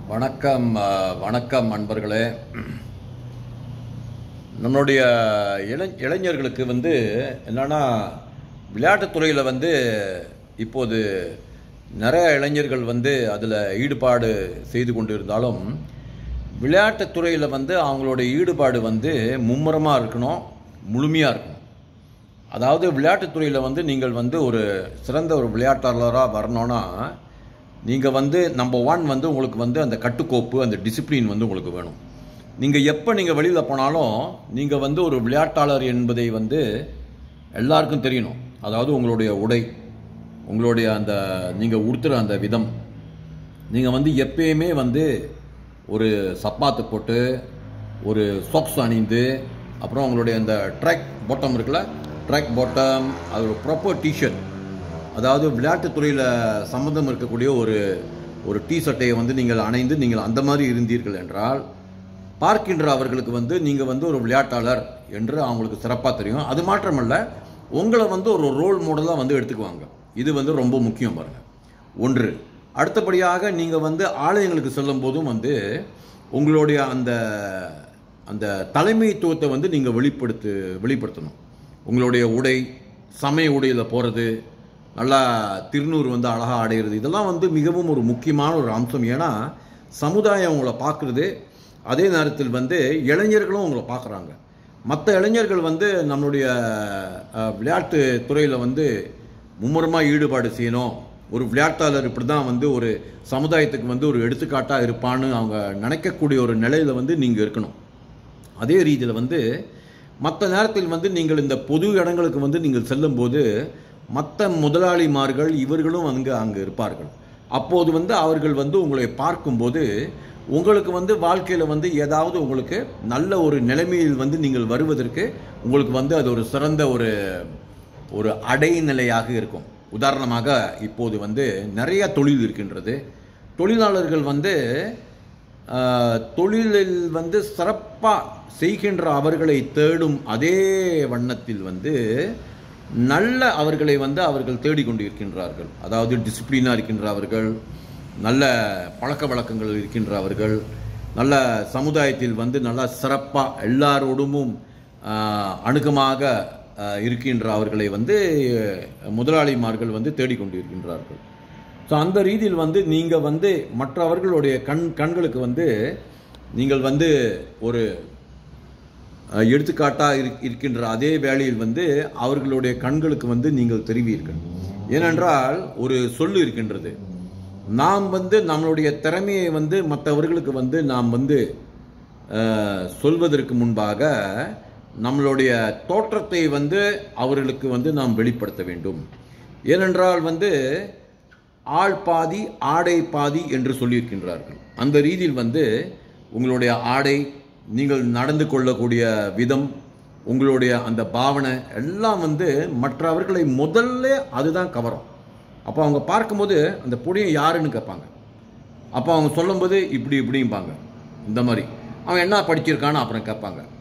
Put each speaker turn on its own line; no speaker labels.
வணக்கம் அஹ், வணக்கம் நண்பர்களே நம்மளுடைய இள இளைஞர்களுக்கு வந்து என்னன்னா விளையாட்டுத்துறையில் வந்து இப்போது நிறைய இளைஞர்கள் வந்து அதில் ஈடுபாடு செய்து கொண்டு இருந்தாலும் விளையாட்டுத்துறையில் வந்து அவங்களுடைய ஈடுபாடு வந்து மும்முரமாக இருக்கணும் முழுமையாக இருக்கணும் அதாவது விளையாட்டுத்துறையில் வந்து நீங்கள் வந்து ஒரு சிறந்த ஒரு விளையாட்டாளராக வரணும்னா நீங்கள் வந்து நம்பர் ஒன் வந்து உங்களுக்கு வந்து அந்த கட்டுக்கோப்பு அந்த டிசிப்ளின் வந்து உங்களுக்கு வேணும் நீங்கள் எப்போ நீங்கள் வெளியில் போனாலும் நீங்கள் வந்து ஒரு விளையாட்டாளர் என்பதை வந்து எல்லாருக்கும் தெரியணும் அதாவது உங்களுடைய உடை உங்களுடைய அந்த நீங்கள் உடுத்துகிற அந்த விதம் நீங்கள் வந்து எப்பயுமே வந்து ஒரு சப்பாத்து போட்டு ஒரு சாக்ஸ் அணிந்து அப்புறம் உங்களுடைய அந்த ட்ராக் பாட்டம் இருக்குல்ல ட்ராக் பாட்டம் அது ஒரு ப்ராப்பர் டிஷர்ட் அதாவது விளையாட்டுத்துறையில் சம்மந்தம் இருக்கக்கூடிய ஒரு ஒரு டிஷர்ட்டை வந்து நீங்கள் அணைந்து நீங்கள் அந்த மாதிரி இருந்தீர்கள் என்றால் பார்க்கின்ற அவர்களுக்கு வந்து நீங்கள் வந்து ஒரு விளையாட்டாளர் என்று அவங்களுக்கு சிறப்பாக தெரியும் அது மாத்திரமல்ல உங்களை வந்து ஒரு ரோல் மாடலாக வந்து எடுத்துக்குவாங்க இது வந்து ரொம்ப முக்கியம் பாருங்க ஒன்று அடுத்தபடியாக நீங்கள் வந்து ஆலயங்களுக்கு செல்லும் போதும் வந்து உங்களுடைய அந்த அந்த தலைமைத்துவத்தை வந்து நீங்கள் வெளிப்படுத்து வெளிப்படுத்தணும் உங்களுடைய உடை சமய உடையில் போகிறது நல்லா திருநூறு வந்து அழகாக அடையிறது இதெல்லாம் வந்து மிகவும் ஒரு முக்கியமான ஒரு அம்சம் ஏன்னா சமுதாயம் உங்களை பார்க்குறது அதே நேரத்தில் வந்து இளைஞர்களும் உங்களை பார்க்குறாங்க மற்ற இளைஞர்கள் வந்து நம்மளுடைய அஹ், விளையாட்டு துறையில் வந்து மும்முரமாக ஈடுபாடு செய்யணும் ஒரு விளையாட்டாளர் இப்படி தான் வந்து ஒரு சமுதாயத்துக்கு வந்து ஒரு எடுத்துக்காட்டாக இருப்பான்னு அவங்க நினைக்கக்கூடிய ஒரு நிலையில் வந்து நீங்கள் இருக்கணும் அதே ரீதியில் வந்து மற்ற நேரத்தில் வந்து நீங்கள் இந்த பொது இடங்களுக்கு வந்து நீங்கள் செல்லும்போது மற்ற முதலாளிமார்கள் இவர்களும் அங்கே அங்கே இருப்பார்கள் அப்போது வந்து அவர்கள் வந்து உங்களை பார்க்கும்போது உங்களுக்கு வந்து வாழ்க்கையில் வந்து ஏதாவது உங்களுக்கு நல்ல ஒரு நிலைமையில் வந்து நீங்கள் வருவதற்கு உங்களுக்கு வந்து அது ஒரு சிறந்த ஒரு ஒரு அடைநிலையாக இருக்கும் உதாரணமாக இப்போது வந்து நிறைய தொழில் இருக்கின்றது தொழிலாளர்கள் வந்து ஆஹ், தொழிலில் வந்து சிறப்பாக செய்கின்ற அவர்களை தேடும் அதே வண்ணத்தில் வந்து நல்ல அவர்களை வந்து அவர்கள் தேடிக்கொண்டு இருக்கின்றார்கள் அதாவது டிசிப்ளினாக இருக்கின்றவர்கள் நல்ல பழக்க வழக்கங்கள் இருக்கின்றவர்கள் நல்ல சமுதாயத்தில் வந்து நல்லா சிறப்பாக எல்லாரோடுமும் ஆஹ், அணுக்கமாக ஆஹ், இருக்கின்ற அவர்களை வந்து முதலாளிமார்கள் வந்து தேடிக்கொண்டு இருக்கின்றார்கள் ஸோ அந்த ரீதியில் வந்து நீங்கள் வந்து மற்றவர்களுடைய கண் கண்களுக்கு வந்து நீங்கள் வந்து ஒரு அஹ், எடுத்துக்காட்டாக இரு இருக்கின்ற அதே வேளையில் வந்து அவர்களுடைய கண்களுக்கு வந்து நீங்கள் தெரிவீர்கள் ஏனென்றால் ஒரு சொல்லு இருக்கின்றது நாம் வந்து நம்மளுடைய திறமையை வந்து மற்றவர்களுக்கு வந்து நாம் வந்து அஹ், சொல்வதற்கு முன்பாக நம்மளுடைய தோற்றத்தை வந்து அவர்களுக்கு வந்து நாம் வெளிப்படுத்த வேண்டும் ஏனென்றால் வந்து ஆள் பாதி ஆடை பாதி என்று சொல்லியிருக்கின்றார்கள் அந்த ரீதியில் வந்து உங்களுடைய ஆடை நீங்கள் நடந்து கொள்ளக்கூடிய விதம் உங்களுடைய அந்த பாவனை எல்லாம் வந்து மற்றவர்களை முதல்ல அதுதான் கவரும் அப்போ அவங்க பார்க்கும்போது அந்த பொடியை யாருன்னு கேட்பாங்க அப்போ அவங்க சொல்லும்போது இப்படி இப்படிம்பாங்க இந்த மாதிரி அவன் என்ன படிச்சிருக்கான்னு அப்புறம் கேட்பாங்க